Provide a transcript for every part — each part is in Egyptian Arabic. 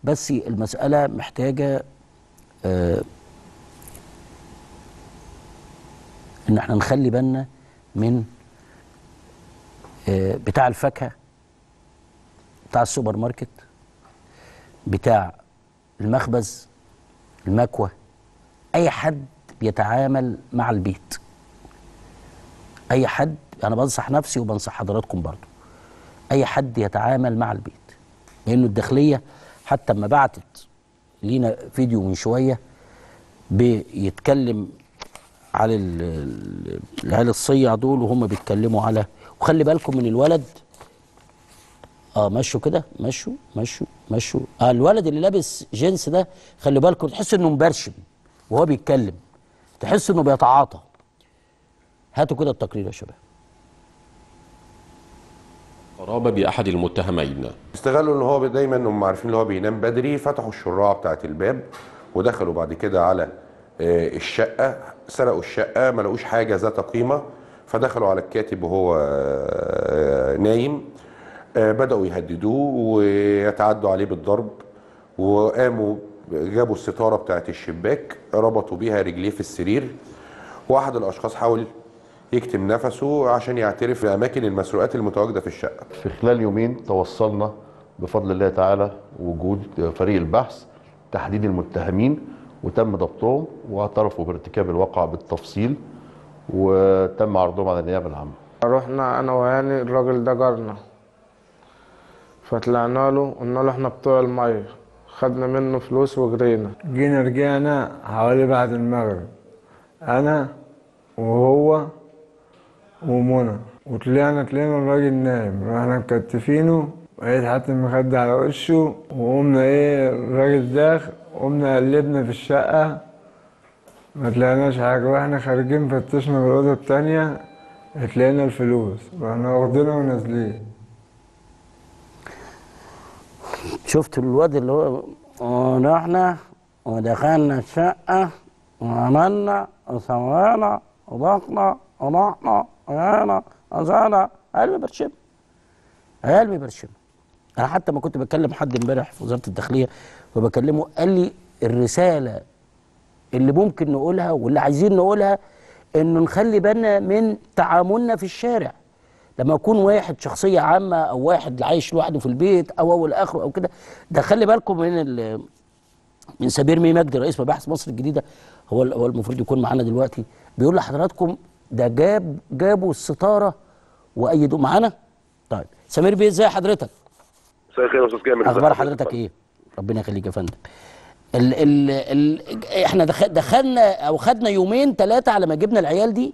بس المساله محتاجه آه ان احنا نخلي بالنا من آه بتاع الفاكهه بتاع السوبر ماركت بتاع المخبز المكوى اي حد بيتعامل مع البيت اي حد انا بنصح نفسي وبنصح حضراتكم برضو اي حد يتعامل مع البيت لانه الداخليه حتى اما بعتت لينا فيديو من شويه بيتكلم على ال- ال- العيال الصيع دول وهم بيتكلموا على وخلي بالكم من الولد اه مشوا كده مشوا مشوا مشوا اه الولد اللي لابس جينز ده خلي بالكم تحس انه مبرشم وهو بيتكلم تحس انه بيتعاطى هاتوا كده التقرير يا شباب قرابة بأحد المتهمين استغلوا ان هو دايما هم عارفين ان هو بينام بدري فتحوا الشراعه بتاعت الباب ودخلوا بعد كده على آه، الشقه سرقوا الشقه ما لقوش حاجه ذات قيمه فدخلوا على الكاتب وهو آه، نايم آه، بداوا يهددوه ويتعدوا عليه بالضرب وقاموا جابوا الستاره بتاعت الشباك ربطوا بيها رجليه في السرير واحد الاشخاص حاول يكتم نفسه عشان يعترف باماكن المسروقات المتواجده في الشقه في خلال يومين توصلنا بفضل الله تعالى وجود فريق البحث تحديد المتهمين وتم ضبطهم واعترفوا بارتكاب الواقع بالتفصيل وتم عرضهم على النيابه العامه رحنا انا وهاني الراجل ده جارنا فطلعنا له قلنا له احنا بتوع الميه خدنا منه فلوس وجرينا جينا رجعنا حوالي بعد المغرب انا وهو ومنى وطلعنا طلعنا الراجل نايم رحنا مكتفينه لقيت حتى المخدة على وشه وقمنا ايه الراجل داخل قمنا قلبنا في الشقة ما طلعناش حاجة واحنا خارجين فتشنا في الأوضة التانية اتلاقينا الفلوس رحنا واخدينها ونازلين شفت الواد اللي هو ورحنا ودخلنا الشقة وعملنا وسوينا وضغطنا ورحنا وجينا وزعنا عيال مبرشمة عيال مبرشمة أنا حتى ما كنت بكلم حد امبارح في وزارة الداخلية فبكلمه قال لي الرسالة اللي ممكن نقولها واللي عايزين نقولها انه نخلي بالنا من تعاملنا في الشارع لما يكون واحد شخصيه عامه او واحد عايش لوحده في البيت او او الاخر او كده ده خلي بالكم من ال- من سمير مي مجدي رئيس مباحث مصر الجديده هو ال- هو المفروض يكون معانا دلوقتي بيقول لحضراتكم ده جاب جابوا الستاره وايدوا معانا طيب سمير بيه ازاي حضرتك مساء الخير يا استاذ كامل اخبار حضرتك ايه ربنا يخليك يا فندم ال ال ال احنا دخ- دخلنا او خدنا يومين ثلاثه على ما جبنا العيال دي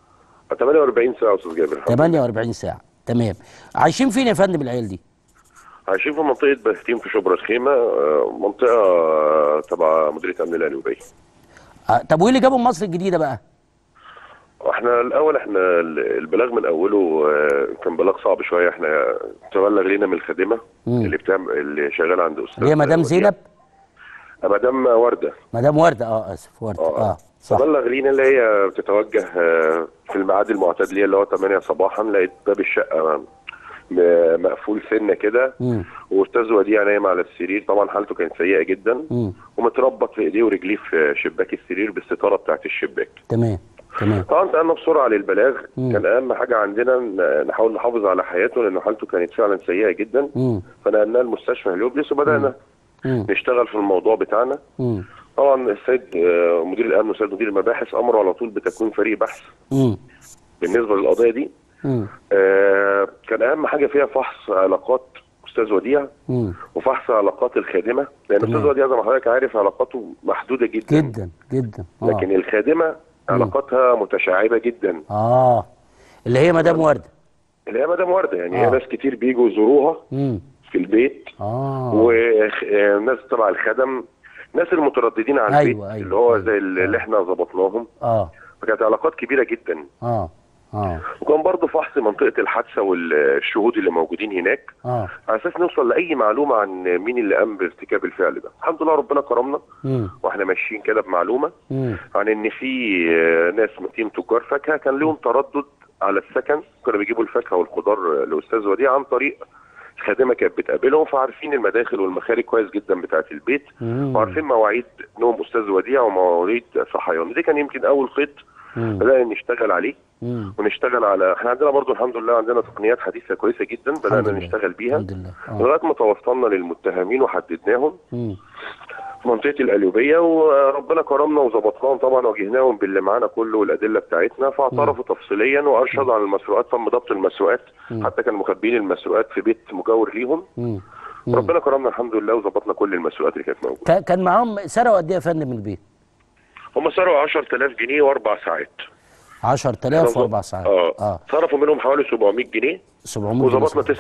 48 ساعه يا استاذ جابر 48 ساعه تمام عايشين فين يا فندم العيال دي عايشين في منطقه بهتيم في شبرا الخيمه آه، منطقه آه، تبع مديريه امن القليوبيه آه، طب وايه اللي جابهم مصر الجديده بقى احنا الاول احنا ال- البلاغ من اوله آه، كان بلاغ صعب شويه احنا تبلغ لينا من الخادمه مم. اللي بتعمل اللي شغاله عند استاذ اللي هي مدام وديع. زينب آه، مدام ورده مدام ورده اه اسف ورده اه صح تبلغ لينا اللي هي بتتوجه آه، في الميعاد المعتاد ليها اللي هو 8 صباحا لقيت باب الشقه م- مقفول سنه كده مم. واستاذ وديع نايم على السرير طبعا حالته كانت سيئه جدا مم. ومتربط في ايديه ورجليه في شباك السرير بالستاره بتاعت الشباك تمام تمام طبعا انتقلنا بسرعه للبلاغ مم. كان اهم حاجه عندنا ن- نحاول نحافظ على حياته لان حالته كانت فعلا سيئه جدا مم. فنقلناه المستشفى هليوبلس وبدانا مم. نشتغل في الموضوع بتاعنا مم. طبعا السيد آه، مدير الامن والسيد مدير المباحث امروا على طول بتكوين فريق بحث مم. بالنسبه للقضيه دي مم. آه، كان اهم حاجه فيها فحص علاقات استاذ وديع مم. وفحص علاقات الخادمه لان تمام. استاذ وديع زي ما حضرتك عارف علاقاته محدوده جدا جدا جدا اه لكن الخادمه علاقاتها متشعبه جدا اه اللي هي مدام ورده اللي هي مدام ورده يعني هي آه. ناس كتير بيجوا يزوروها مم. في البيت اه وناس تبع الخدم ناس المترددين على البيت أيوة، أيوة، اللي هو أيوة. زي اللي احنا ظبطناهم اه فكانت علاقات كبيره جدا اه اه وكان برضه فحص منطقه الحادثه والشهود اللي موجودين هناك اه على اساس نوصل لاي معلومه عن مين اللي قام بارتكاب الفعل ده الحمد لله ربنا كرمنا مم. واحنا ماشيين كده بمعلومه مم. عن ان في آه، ناس تيم تجار فاكهه كان لهم تردد على السكن كانوا بيجيبوا الفاكهه والخضار آه، لاستاذ وديع عن طريق خادمه كانت بتقابلهم فعارفين المداخل والمخارج كويس جدا بتاعه البيت وعارفين مواعيد نوم استاذ وديع ومواعيد صحيان دي كان يمكن اول خيط بدانا نشتغل عليه مم. ونشتغل على احنا عندنا برضو الحمد لله عندنا تقنيات حديثه كويسه جدا الحمد بدانا لله. نشتغل بيها الحمد لله آه. لغايه ما توصلنا للمتهمين وحددناهم مم. في منطقه القليوبيه وربنا كرمنا وظبطناهم طبعا واجهناهم باللي معانا كله والادله بتاعتنا فاعترفوا تفصيليا وارشدوا عن المسروقات تم ضبط المسروقات حتى كانوا مخبيين المسروقات في بيت مجاور ليهم مم. ربنا كرمنا الحمد لله وظبطنا كل المسروقات اللي كانت موجوده كا- كان معاهم سرقوا قد ايه يا فندم من البيت؟ هم سرقوا 10000 جنيه واربع ساعات 10000 واربع ساعات اه اه صرفوا منهم حوالي 700 جنيه 700 وظبطنا جنيه.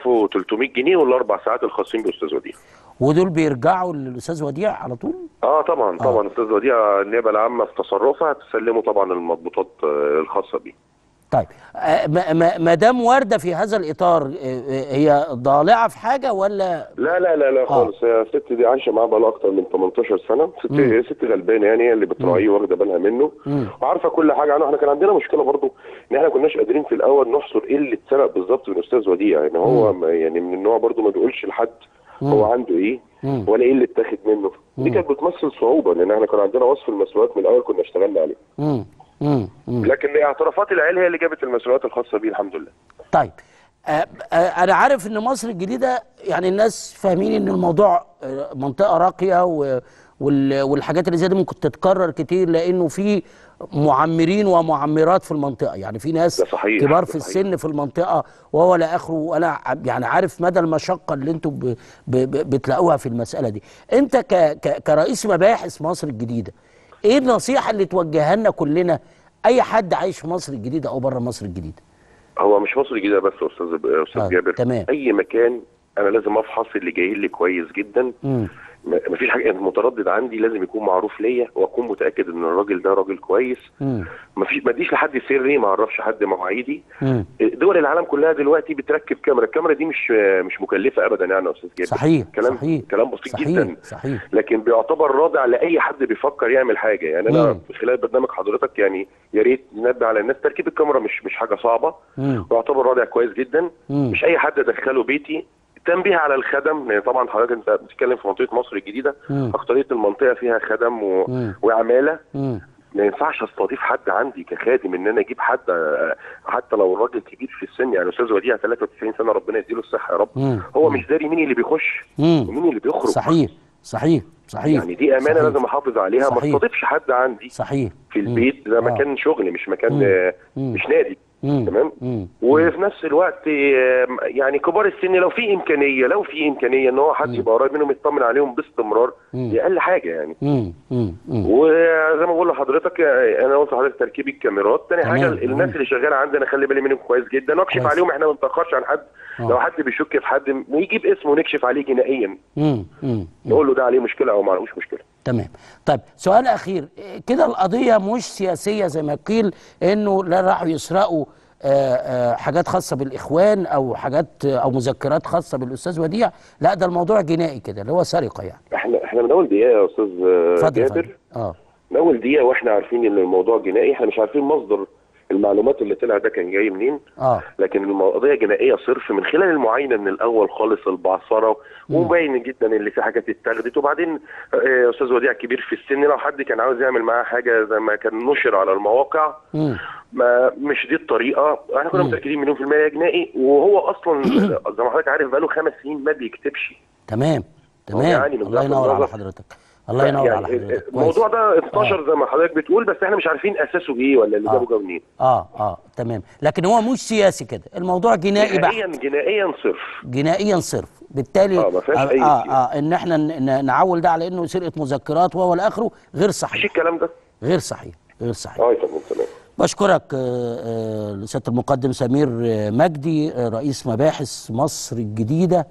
9300 جنيه والاربع ساعات الخاصين باستاذ وديع ودول بيرجعوا للاستاذ وديع على طول؟ اه طبعا طبعا استاذ وديع النيابه العامه في تصرفها هتسلمه طبعا المضبوطات آه، الخاصه بيه طيب آه، ما- ما ما دام ورده في هذا الاطار آه، آه، هي ضالعه في حاجه ولا لا لا لا لا خالص هي الست دي عايشه معاه بقى اكتر من 18 سنه ست هي ست غلبانه يعني هي اللي بتراعيه واخده بالها منه وعارفه كل حاجه عنه احنا كان عندنا مشكله برضو ان احنا كناش قادرين في الاول نحصر ايه اللي اتسرق بالظبط من استاذ وديع يعني هو ما- يعني من النوع برضو ما بيقولش لحد هو عنده ايه ولا ايه اللي اتاخد منه دي كانت بتمثل صعوبه لان احنا كان عندنا وصف المسروقات من الاول كنا اشتغلنا عليه مم. مم. مم. لكن اعترافات العيال هي اللي جابت المسروقات الخاصه بيه الحمد لله طيب آه، آه، انا عارف ان مصر الجديده يعني الناس فاهمين ان الموضوع آه، منطقه راقيه و- وال- والحاجات اللي زي دي ممكن تتكرر كتير لانه في معمرين ومعمرات في المنطقه يعني في ناس ده صحيح، كبار ده في صحيح. السن في المنطقه وهو لا اخره وانا ع- يعني عارف مدى المشقه اللي انتم ب- ب- ب- بتلاقوها في المساله دي انت ك ك كرئيس مباحث مصر الجديده ايه النصيحه اللي توجهها لنا كلنا اي حد عايش في مصر الجديده او بره مصر الجديده هو مش مصر الجديده بس يا استاذ استاذ آه، جابر تمام. اي مكان انا لازم افحص اللي جاي لي كويس جدا مم. ما- مفيش حاجه المتردد عندي لازم يكون معروف ليا واكون متاكد ان الراجل ده راجل كويس مم. مفيش ما اديش لحد سري ما اعرفش حد مواعيدي مم. دول العالم كلها دلوقتي بتركب كاميرا الكاميرا دي مش مش مكلفه ابدا يعني يا استاذ جابر صحيح كلام صحيح كلام بسيط صحيح جدا صحيح لكن بيعتبر رادع لاي حد بيفكر يعمل حاجه يعني انا مم. في خلال برنامج حضرتك يعني يا ريت ننبه على الناس تركيب الكاميرا مش مش حاجه صعبه مم. ويعتبر رادع كويس جدا مم. مش اي حد ادخله بيتي تنبيه على الخدم لان طبعا حضرتك انت بتتكلم في منطقه مصر الجديده مم. اكتريه المنطقه فيها خدم و... مم. وعماله مم. ما ينفعش استضيف حد عندي كخادم ان انا اجيب حد آه، حتى لو الراجل كبير في السن يعني استاذ وديع 93 سنه ربنا يديله الصحه يا رب مم. هو مش داري مين اللي بيخش مم. ومين اللي بيخرج صحيح صحيح صحيح يعني دي امانه صحيح. لازم احافظ عليها ما صحيح. استضيفش حد عندي صحيح في البيت ده آه. مكان شغل مش مكان مم. آه، مم. مش نادي مم. تمام مم. وفي نفس الوقت آه، يعني كبار السن لو في امكانيه لو في امكانيه ان هو حد يبقى قريب منهم يطمن عليهم باستمرار دي اقل حاجه يعني مم. مم. مم. وزي ما بقول لحضرتك آه، انا قلت لحضرتك تركيب الكاميرات تاني تمام، حاجه تمام. الناس اللي شغاله عندنا خلي بالي منهم كويس جدا واكشف كويس. عليهم احنا ما بنتاخرش عن حد آه. لو حد بيشك في حد ويجيب اسمه ونكشف عليه جنائيا مم. مم. نقول له ده عليه مشكله او ما عليهوش مشكله تمام طيب سؤال اخير إيه كده القضيه مش سياسيه زي ما قيل انه لا راحوا يسرقوا آه، آه، حاجات خاصه بالاخوان او حاجات آه، او مذكرات خاصه بالاستاذ وديع لا ده الموضوع جنائي كده اللي هو سرقه يعني احنا احنا من اول دقيقه يا استاذ آه، اتفضل يا جابر فندم. اه من اول دقيقه واحنا عارفين ان الموضوع جنائي احنا مش عارفين مصدر المعلومات اللي طلع ده كان جاي منين اه لكن القضيه جنائيه صرف من خلال المعاينه من الاول خالص البعثره ومبين جدا ان في حاجات اتاخدت وبعدين آه، استاذ وديع كبير في السن لو حد كان عاوز يعمل معاه حاجه زي ما كان نشر على المواقع مم. ما مش دي الطريقه احنا كنا متاكدين مليون في الميه جنائي وهو اصلا زي ما حضرتك عارف بقاله خمس سنين ما بيكتبش تمام تمام يعني من الله ضعف ينور على النظر. حضرتك الله ينور على يعني حضرتك الموضوع كويس. ده انتشر زي ما حضرتك بتقول بس احنا مش عارفين اساسه ايه ولا اللي آه. جابه جاب منين اه اه تمام لكن هو مش سياسي كده الموضوع جنائي بحت جنائيا جنائيا صرف جنائيا صرف بالتالي آه، ما فيهاش آه, أي آه, سياسة. آه ان احنا ن- ن- نعول ده على انه سرقه مذكرات وهو لاخره غير مش صحيح الكلام ده غير صحيح غير صحيح اه يا فندم تمام بشكرك آه، آه، سياده المقدم سمير آه، مجدي آه، رئيس مباحث مصر الجديده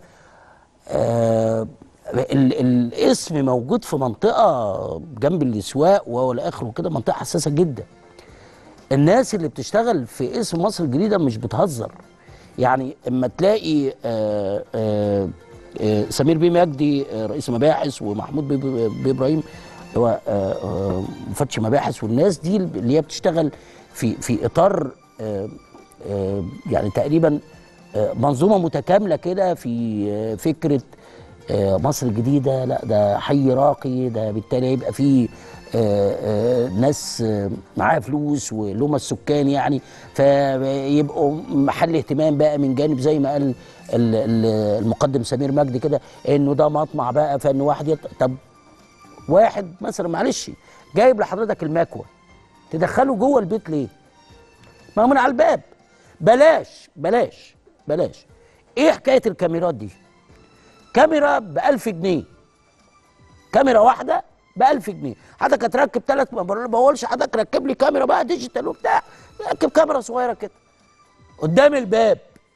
آه، ال- الاسم موجود في منطقه جنب الاسواق وهو الاخر كده منطقه حساسه جدا الناس اللي بتشتغل في اسم مصر الجديده مش بتهزر يعني اما تلاقي آه، آه، آه، سمير بيه مجدي آه، رئيس مباحث ومحمود بيه بيه ابراهيم هو آه، آه، مفتش مباحث والناس دي اللي هي بتشتغل في في اطار آه، آه، يعني تقريبا آه، منظومه متكامله كده في آه، فكره آه، مصر الجديده لا ده حي راقي ده بالتالي هيبقى فيه آه، آه، ناس آه، معاها فلوس ولهم السكان يعني فيبقوا محل اهتمام بقى من جانب زي ما قال ال- ال- المقدم سمير مجدي كده انه ده مطمع بقى فان واحد يط... طب واحد مثلا معلش جايب لحضرتك المكوى تدخله جوه البيت ليه؟ ما هو من على الباب بلاش بلاش بلاش ايه حكايه الكاميرات دي؟ كاميرا ب 1000 جنيه كاميرا واحده ب 1000 جنيه حضرتك هتركب ثلاث ما بقولش حضرتك ركب لي كاميرا بقى ديجيتال وبتاع ركب كاميرا صغيره كده قدام الباب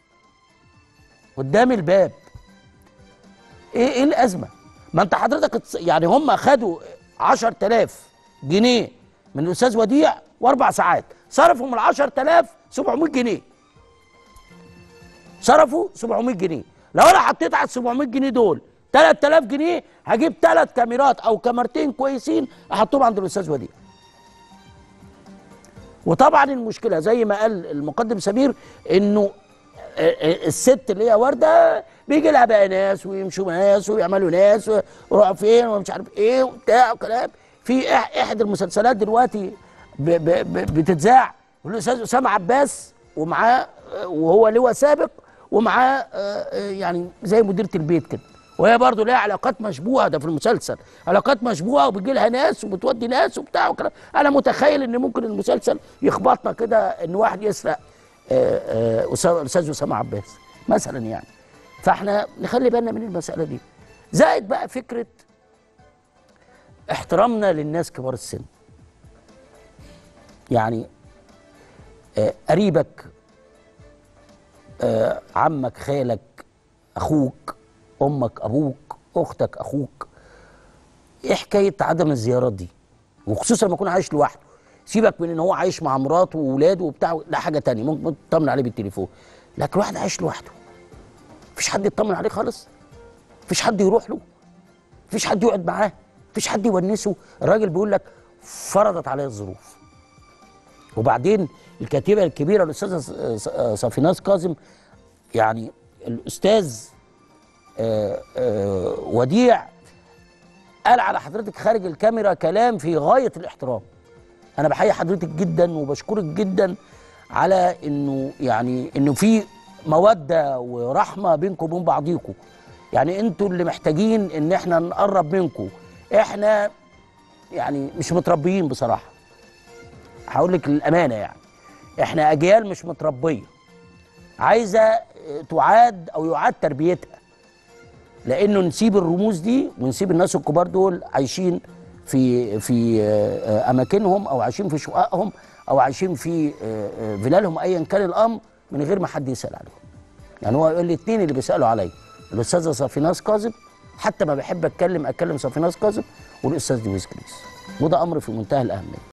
قدام الباب ايه ايه الازمه ما انت حضرتك اتص- يعني هم خدوا 10000 جنيه من الاستاذ وديع واربع ساعات صرفوا من ال 10000 700 جنيه صرفوا 700 جنيه لو انا حطيت على ال 700 جنيه دول 3000 جنيه هجيب ثلاث كاميرات او كاميرتين كويسين احطهم عند الاستاذ وديع وطبعا المشكله زي ما قال المقدم سمير انه آه، آه، الست اللي هي ورده بيجي لها بقى ناس ويمشوا ناس ويعملوا ناس ويروحوا فين ومش عارف ايه وبتاع وكلام في إح- احد المسلسلات دلوقتي ب ب ب بتتذاع الاستاذ اسامه عباس ومعاه آه، وهو لواء سابق ومعاه آه، آه، يعني زي مديره البيت كده وهي برضه ليها علاقات مشبوهه ده في المسلسل علاقات مشبوهه وبيجي لها ناس وبتودي ناس وبتاع وكلام انا متخيل ان ممكن المسلسل يخبطنا كده ان واحد يسرق آه، آه، أسامة- الاستاذ اسامه عباس مثلا يعني فاحنا نخلي بالنا من المساله دي زائد بقى فكره احترامنا للناس كبار السن يعني آه، قريبك آه، عمك خالك اخوك امك ابوك اختك اخوك ايه حكايه عدم الزيارات دي وخصوصا لما يكون عايش لوحده سيبك من ان هو عايش مع مراته واولاده وبتاع لا حاجه تانية ممكن تطمن عليه بالتليفون لكن واحد عايش لوحده مفيش حد يطمن عليه خالص مفيش حد يروح له مفيش حد يقعد معاه مفيش حد يونسه الراجل بيقول لك فرضت عليه الظروف وبعدين الكاتبه الكبيره الاستاذه ص- ص- صفيناز كاظم يعني الاستاذ آه، آه، وديع قال على حضرتك خارج الكاميرا كلام في غايه الاحترام انا بحيي حضرتك جدا وبشكرك جدا على انه يعني انه في موده ورحمه بينكم وبين بعضيكم يعني انتوا اللي محتاجين ان احنا نقرب منكم احنا يعني مش متربيين بصراحه هقول لك للامانه يعني احنا اجيال مش متربيه عايزه اه، تعاد او يعاد تربيتها لانه نسيب الرموز دي ونسيب الناس الكبار دول عايشين في في اه، اه، اماكنهم او عايشين في شققهم او عايشين في اه، اه، فلالهم ايا كان الامر من غير ما حد يسال عليهم يعني هو الاثنين اللي بيسالوا عليا الاستاذه صفيناز كاظم حتى ما بحب اتكلم اتكلم صفيناز كاظم والاستاذ لويس جريس وده امر في منتهى الاهميه